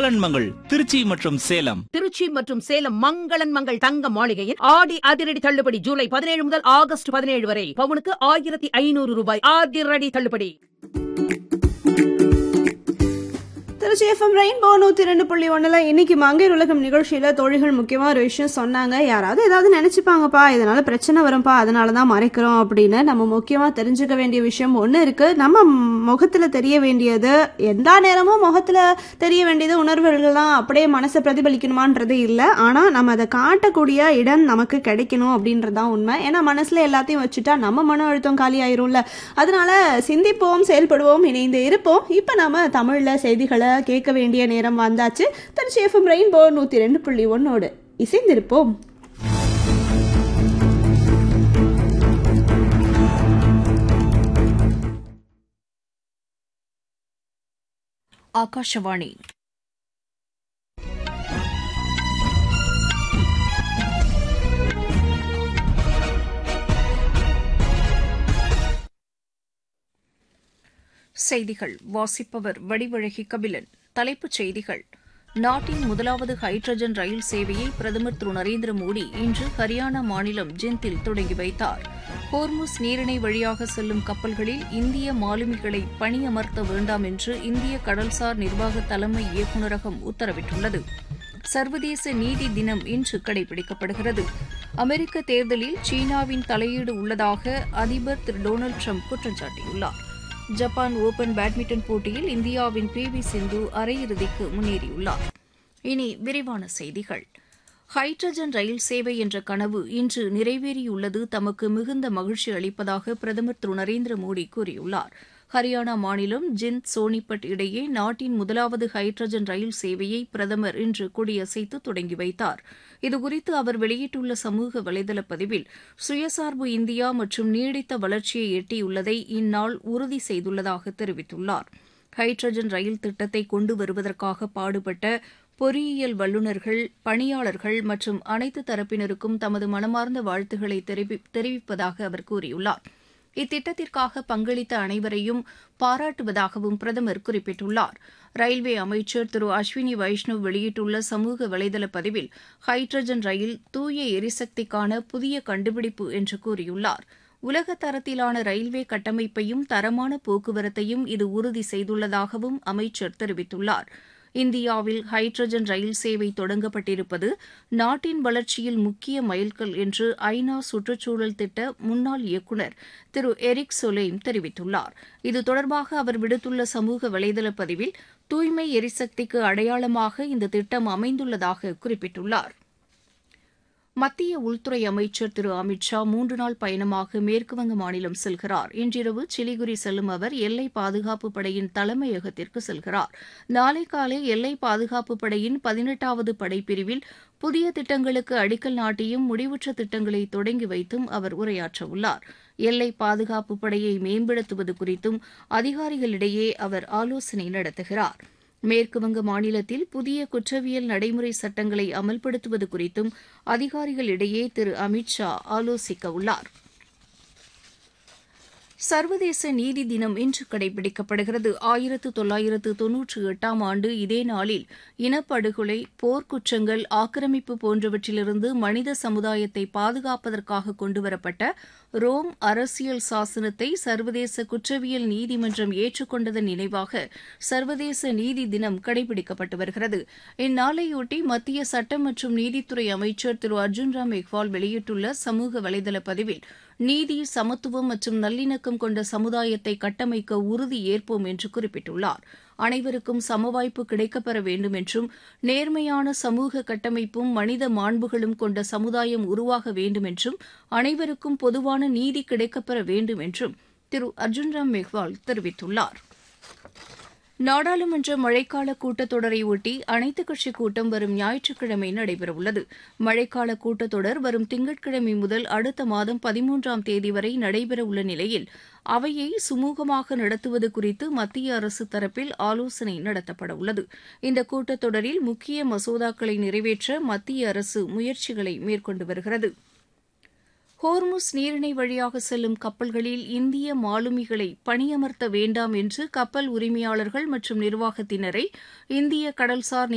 மங்களன் மங்கள் திருச்சி மற்றும் சேலம் திருச்சி மற்றும் சேலம் மங்களன் மங்கள் தங்க மாளிகையில் ஆடி அதிரடி தள்ளுபடி ஜூலை பதினேழு முதல் ஆகஸ்ட் பதினேழு வரை பவுனுக்கு ஆயிரத்தி ஐநூறு ரூபாய் அதிரடி தள்ளுபடி திருச்சி எஃப்எம் ரெயின்போ நூற்றி ரெண்டு புள்ளி ஒன்றில் இன்னைக்கு மங்கையர் உலகம் நிகழ்ச்சியில் தோழிகள் முக்கியமாக ஒரு விஷயம் சொன்னாங்க யாராவது ஏதாவது நினச்சிப்பாங்கப்பா இதனால பிரச்சனை வரும்ப்பா அதனால தான் மறைக்கிறோம் அப்படின்னு நம்ம முக்கியமாக தெரிஞ்சுக்க வேண்டிய விஷயம் ஒன்று இருக்குது நம்ம முகத்தில் தெரிய வேண்டியது எந்த நேரமும் முகத்தில் தெரிய வேண்டியது உணர்வுகள்லாம் அப்படியே மனசை பிரதிபலிக்கணுமான்றது இல்லை ஆனால் நம்ம அதை காட்டக்கூடிய இடம் நமக்கு கிடைக்கணும் அப்படின்றதான் உண்மை ஏன்னா மனசில் எல்லாத்தையும் வச்சுட்டா நம்ம மன அழுத்தம் காலி ஆயிரும்ல அதனால சிந்திப்போம் செயல்படுவோம் இணைந்து இருப்போம் இப்போ நம்ம தமிழில் செய்திகளை கேட்க வேண்டிய நேரம் வந்தாச்சு திருச்சி எஃப்எம் ரெயின்போ நூற்றி ரெண்டு புள்ளி ஒன்னோடு இசைந்திருப்போம் ಆಕಾಶವಾಣಿ செய்திகள் வாசிப்பவர் வடிவழகி கபிலன் தலைப்புச் செய்திகள் நாட்டின் முதலாவது ஹைட்ரஜன் ரயில் சேவையை பிரதமர் திரு நரேந்திர மோடி இன்று ஹரியானா மாநிலம் ஜிந்தில் தொடங்கி வைத்தார் ஹோர்முஸ் நீரிணை வழியாக செல்லும் கப்பல்களில் இந்திய மாலுமிகளை பணியமர்த்த வேண்டாம் என்று இந்திய கடல்சார் நிர்வாக தலைமை இயக்குநரகம் உத்தரவிட்டுள்ளது சர்வதேச நீதி தினம் இன்று கடைபிடிக்கப்படுகிறது அமெரிக்க தேர்தலில் சீனாவின் தலையீடு உள்ளதாக அதிபர் திரு டொனால்டு ட்ரம்ப் குற்றம் சாட்டியுள்ளார் ஜப்பான் ஓபன் பேட்மிண்டன் போட்டியில் இந்தியாவின் பி வி சிந்து அரையிறுதிக்கு முன்னேறியுள்ளார் இனி விரிவான செய்திகள் ஹைட்ரஜன் ரயில் சேவை என்ற கனவு இன்று நிறைவேறியுள்ளது தமக்கு மிகுந்த மகிழ்ச்சி அளிப்பதாக பிரதமர் திரு நரேந்திர மோடி கூறியுள்ளார் ஹரியானா மாநிலம் ஜிந்த் சோனிபட் இடையே நாட்டின் முதலாவது ஹைட்ரஜன் ரயில் சேவையை பிரதமர் இன்று கொடியசைத்து தொடங்கி வைத்தார் இதுகுறித்து அவர் வெளியிட்டுள்ள சமூக வலைதள பதிவில் சுயசார்பு இந்தியா மற்றும் நீடித்த வளர்ச்சியை எட்டியுள்ளதை இந்நாள் உறுதி செய்துள்ளதாக தெரிவித்துள்ளார் ஹைட்ரஜன் ரயில் திட்டத்தை கொண்டு வருவதற்காக பாடுபட்ட பொறியியல் வல்லுநர்கள் பணியாளர்கள் மற்றும் அனைத்து தரப்பினருக்கும் தமது மனமார்ந்த வாழ்த்துக்களை தெரிவிப்பதாக அவர் கூறியுள்ளார் இத்திட்டத்திற்காக பங்களித்த அனைவரையும் பாராட்டுவதாகவும் பிரதமர் குறிப்பிட்டுள்ளார் ரயில்வே அமைச்சர் திரு அஸ்வினி வைஷ்ணவ் வெளியிட்டுள்ள சமூக வலைதள பதிவில் ஹைட்ரஜன் ரயில் தூய எரிசக்திக்கான புதிய கண்டுபிடிப்பு என்று கூறியுள்ளார் உலக தரத்திலான ரயில்வே கட்டமைப்பையும் தரமான போக்குவரத்தையும் இது உறுதி செய்துள்ளதாகவும் அமைச்சர் தெரிவித்துள்ளார் இந்தியாவில் ஹைட்ரஜன் ரயில் சேவை தொடங்கப்பட்டிருப்பது நாட்டின் வளர்ச்சியில் முக்கிய மைல்கல் என்று ஐநா சுற்றுச்சூழல் திட்ட முன்னாள் இயக்குநர் திரு எரிக் சொலேம் தெரிவித்துள்ளார் இது தொடர்பாக அவர் விடுத்துள்ள சமூக வலைதள பதிவில் தூய்மை எரிசக்திக்கு அடையாளமாக இந்த திட்டம் அமைந்துள்ளதாக குறிப்பிட்டுள்ளார் மத்திய உள்துறை அமைச்சர் திரு அமித் ஷா மூன்று நாள் பயணமாக மேற்குவங்க மாநிலம் செல்கிறார் இன்றிரவு சிலிகுரி செல்லும் அவர் எல்லை பாதுகாப்பு படையின் தலைமையகத்திற்கு செல்கிறார் நாளை காலை எல்லை பாதுகாப்பு படையின் பதினெட்டாவது படைப்பிரிவில் புதிய திட்டங்களுக்கு அடிக்கல் நாட்டியும் முடிவுற்ற திட்டங்களை தொடங்கி வைத்தும் அவர் உரையாற்றவுள்ளார் எல்லை பாதுகாப்பு படையை மேம்படுத்துவது குறித்தும் அதிகாரிகளிடையே அவர் ஆலோசனை நடத்துகிறார் மேற்குவங்க மாநிலத்தில் புதிய குற்றவியல் நடைமுறை சட்டங்களை அமல்படுத்துவது குறித்தும் அதிகாரிகளிடையே திரு அமித் ஷா ஆலோசிக்க உள்ளார் சர்வதேச நீதி தினம் இன்று கடைபிடிக்கப்படுகிறது ஆயிரத்து தொள்ளாயிரத்து தொன்னூற்றி எட்டாம் ஆண்டு இதே நாளில் இனப்படுகொலை போர்க்குற்றங்கள் ஆக்கிரமிப்பு போன்றவற்றிலிருந்து மனித சமுதாயத்தை பாதுகாப்பதற்காக கொண்டுவரப்பட்ட ரோம் அரசியல் சாசனத்தை சர்வதேச குற்றவியல் நீதிமன்றம் ஏற்றுக்கொண்டதன் நினைவாக சர்வதேச நீதி தினம் கடைபிடிக்கப்பட்டு வருகிறது இந்நாளையொட்டி மத்திய சட்டம் மற்றும் நீதித்துறை அமைச்சர் திரு அர்ஜுன் ராம் மெக்வால் வெளியிட்டுள்ள சமூக வலைதள பதிவில் நீதி சமத்துவம் மற்றும் நல்லிணக்கம் கொண்ட சமுதாயத்தை கட்டமைக்க உறுதி ஏற்போம் என்று குறிப்பிட்டுள்ளார் அனைவருக்கும் சமவாய்ப்பு கிடைக்கப்பெற வேண்டும் என்றும் நேர்மையான சமூக கட்டமைப்பும் மனித மாண்புகளும் கொண்ட சமுதாயம் உருவாக வேண்டும் என்றும் அனைவருக்கும் பொதுவான நீதி கிடைக்கப்பெற வேண்டும் என்றும் திரு அர்ஜுன் ராம் மெஹ்வால் தெரிவித்துள்ளார் நாடாளுமன்ற மழைக்கால கூட்டத்தொடரை ஒட்டி அனைத்துக் கட்சி கூட்டம் வரும் ஞாயிற்றுக்கிழமை நடைபெறவுள்ளது மழைக்கால கூட்டத்தொடர் வரும் திங்கட்கிழமை முதல் அடுத்த மாதம் பதிமூன்றாம் தேதி வரை நடைபெறவுள்ள நிலையில் அவையை சுமூகமாக நடத்துவது குறித்து மத்திய அரசு தரப்பில் ஆலோசனை நடத்தப்பட உள்ளது இந்த கூட்டத்தொடரில் முக்கிய மசோதாக்களை நிறைவேற்ற மத்திய அரசு முயற்சிகளை மேற்கொண்டு வருகிறது ஹோர்முஸ் நீரிணை வழியாக செல்லும் கப்பல்களில் இந்திய மாலுமிகளை பணியமர்த்த வேண்டாம் என்று கப்பல் உரிமையாளர்கள் மற்றும் நிர்வாகத்தினரை இந்திய கடல்சார்